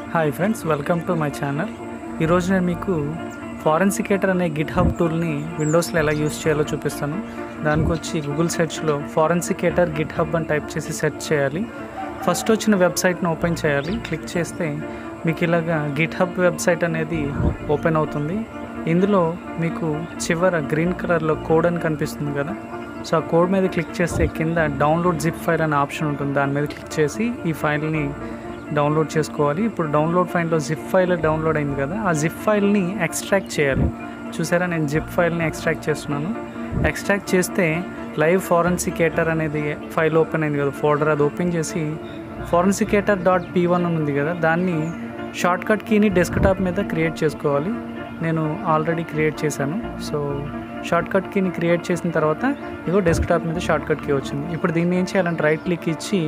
hi friends welcome to my channel ఈరోజు నేను మీకు ఫారెన్సికేటర్ అనే గిట్ హబ్ టూల్ని విండోస్లో ఎలా యూస్ చేయాలో చూపిస్తాను దానికి వచ్చి గూగుల్ సెర్చ్లో ఫారెన్సికేటర్ గిట్ హబ్ అని టైప్ చేసి సెర్చ్ చేయాలి ఫస్ట్ వచ్చిన వెబ్సైట్ని ఓపెన్ చేయాలి క్లిక్ చేస్తే మీకు ఇలాగా గిట్ హబ్ వెబ్సైట్ అనేది ఓపెన్ అవుతుంది ఇందులో మీకు చివర గ్రీన్ కలర్లో కోడ్ అని కనిపిస్తుంది కదా సో ఆ కోడ్ మీద క్లిక్ చేస్తే కింద డౌన్లోడ్ జిప్ ఫైల్ అనే ఆప్షన్ ఉంటుంది దాని మీద క్లిక్ చేసి ఈ ఫైల్ని డౌన్లోడ్ చేసుకోవాలి ఇప్పుడు డౌన్లోడ్ ఫైల్లో జిప్ ఫైల్ డౌన్లోడ్ అయింది కదా ఆ జిప్ ఫైల్ని ఎక్స్ట్రాక్ట్ చేయాలి చూసారా నేను జిప్ ఫైల్ని ఎక్స్ట్రాక్ట్ చేస్తున్నాను ఎక్స్ట్రాక్ట్ చేస్తే లైవ్ ఫారెన్సికేటర్ అనేది ఫైల్ ఓపెన్ అయింది కదా ఫోల్డర్ అది ఓపెన్ చేసి ఫారెన్సికేటర్ డాట్ పీ వన్ ఉంది కదా దాన్ని షార్ట్ కట్ కీని డెస్క్టాప్ మీద క్రియేట్ చేసుకోవాలి నేను ఆల్రెడీ క్రియేట్ చేశాను సో షార్ట్ కట్ కీని క్రియేట్ చేసిన తర్వాత ఇగో డెస్క్టాప్ మీద షార్ట్ కట్ కీ వచ్చింది ఇప్పుడు దీన్ని ఏం చేయాలంటే రైట్ క్లిక్ ఇచ్చి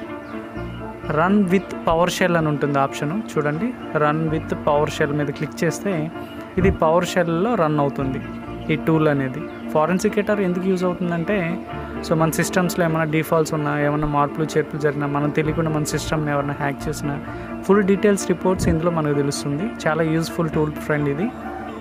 రన్ విత్ పవర్ షెల్ అని ఉంటుంది ఆప్షన్ చూడండి రన్ విత్ పవర్ షెల్ మీద క్లిక్ చేస్తే ఇది పవర్ షెల్లో రన్ అవుతుంది ఈ టూల్ అనేది ఫారెన్సికేటర్ ఎందుకు యూజ్ అవుతుందంటే సో మన సిస్టమ్స్లో ఏమైనా డిఫాల్ట్స్ ఉన్నా ఏమైనా మార్పులు చేర్పులు జరిగినా మనం తెలియకుండా మన సిస్టమ్ని ఎవరైనా హ్యాక్ చేసినా ఫుల్ డీటెయిల్స్ రిపోర్ట్స్ ఇందులో మనకు తెలుస్తుంది చాలా యూస్ఫుల్ టూల్ ఫ్రెండ్ ఇది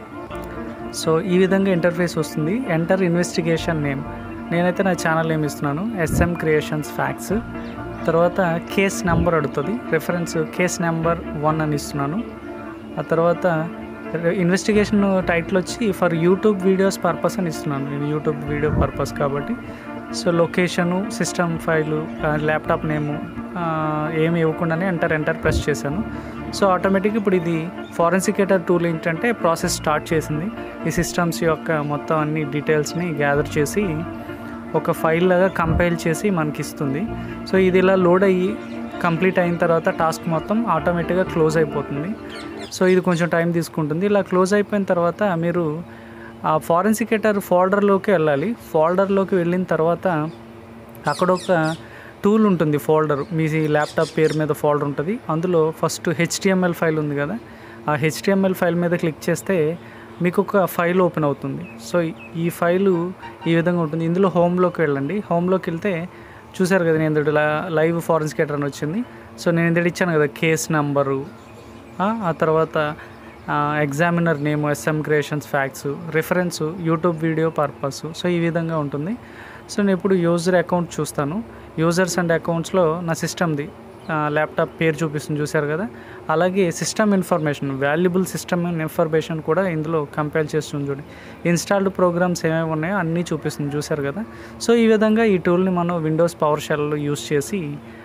సో ఈ విధంగా ఇంటర్ఫేస్ వస్తుంది ఎంటర్ ఇన్వెస్టిగేషన్ నేమ్ నేనైతే నా ఛానల్ నేమ్ ఇస్తున్నాను ఎస్ఎం క్రియేషన్స్ ఫ్యాక్స్ తర్వాత కేస్ నెంబర్ అడుగుతుంది రెఫరెన్స్ కేస్ నెంబర్ వన్ అని ఇస్తున్నాను ఆ తర్వాత ఇన్వెస్టిగేషన్ టైటిల్ వచ్చి ఫర్ యూట్యూబ్ వీడియోస్ పర్పస్ అని ఇస్తున్నాను నేను యూట్యూబ్ వీడియో పర్పస్ కాబట్టి so location system file laptop name ఏమి ఇవ్వకుండానే ఎంటర్ ఎంటర్ ప్రెస్ చేశాను సో ఆటోమేటిక్ ఇప్పుడు ఇది ఫారెన్సికేటర్ టూల్ ఏంటంటే ప్రాసెస్ స్టార్ట్ చేసింది ఈ సిస్టమ్స్ యొక్క మొత్తం అన్ని డీటెయిల్స్ని గ్యాదర్ చేసి ఒక ఫైల్ లాగా కంపైల్ చేసి మనకి ఇస్తుంది సో ఇది ఇలా లోడ్ అయ్యి కంప్లీట్ అయిన తర్వాత టాస్క్ మొత్తం ఆటోమేటిక్గా క్లోజ్ అయిపోతుంది సో ఇది కొంచెం టైం తీసుకుంటుంది ఇలా క్లోజ్ అయిపోయిన తర్వాత మీరు ఆ ఫారెన్సికేటర్ ఫోల్డర్లోకి వెళ్ళాలి ఫోల్డర్లోకి వెళ్ళిన తర్వాత అక్కడ ఒక టూల్ ఉంటుంది ఫోల్డర్ మీ ల్యాప్టాప్ పేరు మీద ఫోల్డర్ ఉంటుంది అందులో ఫస్ట్ హెచ్టిఎంఎల్ ఫైల్ ఉంది కదా ఆ హెచ్టిఎంఎల్ ఫైల్ మీద క్లిక్ చేస్తే మీకు ఒక ఫైల్ ఓపెన్ అవుతుంది సో ఈ ఫైలు ఈ విధంగా ఉంటుంది ఇందులో హోమ్లోకి వెళ్ళండి హోమ్లోకి వెళ్తే చూసారు కదా నేను ఇందులో లైవ్ ఫారెన్సికేటర్ అని వచ్చింది సో నేను ఇందులో ఇచ్చాను కదా కేస్ నెంబరు ఆ తర్వాత examiner name S M creations facts reference YouTube video purpose so ఈ విధంగా ఉంటుంది సో నేను ఇప్పుడు యూజర్ అకౌంట్ చూస్తాను యూజర్స్ అండ్ అకౌంట్స్లో నా సిస్టమ్ది ల్యాప్టాప్ పేరు చూపిస్తుంది చూశారు కదా అలాగే system information valuable system information కూడా ఇందులో కంపేర్ చేస్తుంది చూడండి ఇన్స్టాల్డ్ ప్రోగ్రామ్స్ ఏమేమి ఉన్నాయో అన్నీ చూపిస్తుంది చూశారు కదా సో ఈ విధంగా ఈ టూల్ని మనం విండోస్ పవర్ షెల్లో యూస్ చేసి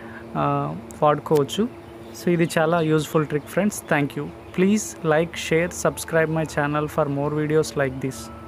వాడుకోవచ్చు సో ఇది చాలా useful trick friends thank you please like share subscribe my channel for more videos like this